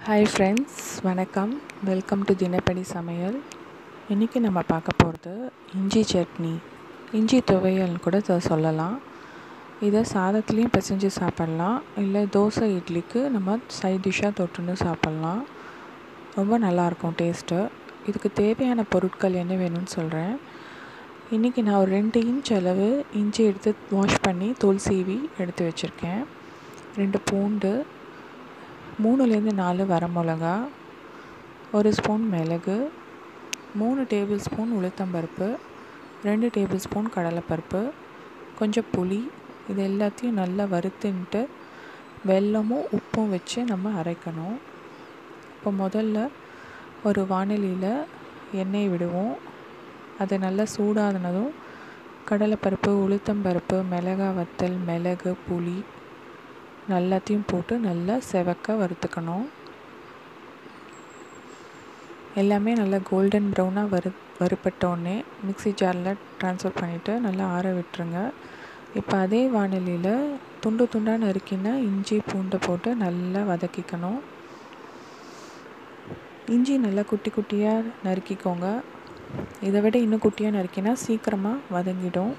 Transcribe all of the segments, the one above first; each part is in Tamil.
ஹாய் ஃப்ரெண்ட்ஸ் வணக்கம் வெல்கம் டு தினப்படி சமையல் இன்றைக்கி நம்ம பார்க்க போகிறது இஞ்சி சட்னி இஞ்சி துவையல்னு கூட இதை சொல்லலாம் இதை சாதத்துலேயும் பிசைஞ்சு சாப்பிட்லாம் இல்லை தோசை இட்லிக்கு நம்ம சைட் டிஷ்ஷாக தொட்டுன்னு சாப்பிட்லாம் ரொம்ப நல்லாயிருக்கும் டேஸ்ட்டு இதுக்கு தேவையான பொருட்கள் என்ன வேணும்னு சொல்கிறேன் இன்றைக்கி நான் ஒரு ரெண்டு இன்ச் அளவு இஞ்சி எடுத்து வாஷ் பண்ணி தோல் சீவி எடுத்து வச்சுருக்கேன் ரெண்டு பூண்டு மூணுலேருந்து நாலு வரமிளகா ஒரு ஸ்பூன் மிளகு மூணு டேபிள் ஸ்பூன் உளுத்தம்பருப்பு ரெண்டு டேபிள் ஸ்பூன் கடலைப்பருப்பு கொஞ்சம் புளி இது எல்லாத்தையும் நல்லா வறுத்துன்ட்டு வெல்லமும் உப்பும் வச்சு நம்ம அரைக்கணும் இப்போ முதல்ல ஒரு வானிலையில் எண்ணெய் விடுவோம் அது நல்லா சூடானதும் கடலைப்பருப்பு உளுத்தம்பருப்பு மிளகா வத்தல் மிளகு புளி எல்லாத்தையும் போட்டு நல்லா செவக்க வறுத்துக்கணும் எல்லாமே நல்லா கோல்டன் ப்ரௌனாக வறு வறுப்பட்டோடனே மிக்சி ஜாரில் ட்ரான்ஸ்ஃபர் பண்ணிவிட்டு நல்லா ஆற விட்டுருங்க இப்போ அதே வானிலையில் துண்டு துண்டாக நறுக்கின இஞ்சி பூண்டை போட்டு நல்லா வதக்கிக்கணும் இஞ்சி நல்லா குட்டி குட்டியாக நறுக்கிக்கோங்க இதை விட இன்னும் குட்டியாக நறுக்கினா சீக்கிரமாக வதங்கிடும்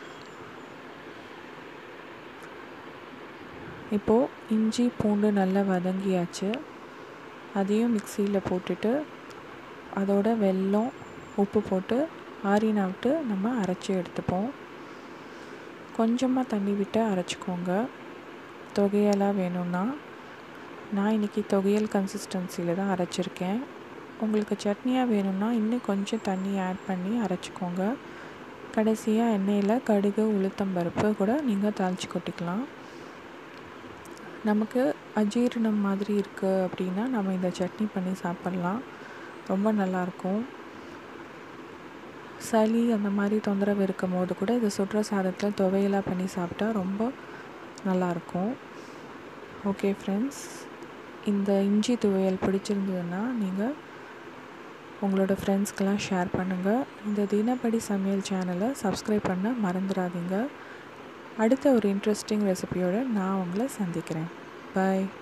இப்போது இஞ்சி பூண்டு நல்லா வதங்கியாச்சு அதையும் மிக்சியில் போட்டுட்டு அதோட வெல்லம் உப்பு போட்டு ஆறினா விட்டு நம்ம அரைச்சி எடுத்துப்போம் கொஞ்சமாக தண்ணி விட்டு அரைச்சிக்கோங்க தொகையெல்லாம் வேணும்னா நான் இன்றைக்கி தொகையல் கன்சிஸ்டன்சியில் தான் அரைச்சிருக்கேன் உங்களுக்கு சட்னியாக வேணும்னா இன்னும் கொஞ்சம் தண்ணி ஆட் பண்ணி அரைச்சிக்கோங்க கடைசியாக எண்ணெயில் கடுகு உளுத்தம்பருப்பு கூட நீங்கள் தாளித்து கொட்டிக்கலாம் நமக்கு அஜீரணம் மாதிரி இருக்குது அப்படின்னா நம்ம இந்த சட்னி பண்ணி சாப்பிட்லாம் ரொம்ப நல்லாயிருக்கும் சளி அந்த மாதிரி தொந்தரவு இருக்கும் போது கூட இதை சுடுற சாதத்தில் துவையலாக பண்ணி சாப்பிட்டா ரொம்ப நல்லாயிருக்கும் ஓகே ஃப்ரெண்ட்ஸ் இந்த இஞ்சி துவையல் பிடிச்சிருந்ததுன்னா நீங்கள் உங்களோட ஃப்ரெண்ட்ஸ்க்கெலாம் ஷேர் பண்ணுங்கள் இந்த தினப்படி சமையல் சேனலை சப்ஸ்கிரைப் பண்ண மறந்துடாதீங்க அடுத்த ஒரு இன்ட்ரெஸ்டிங் ரெசிபியோடு நான் உங்களை சந்திக்கிறேன் பாய்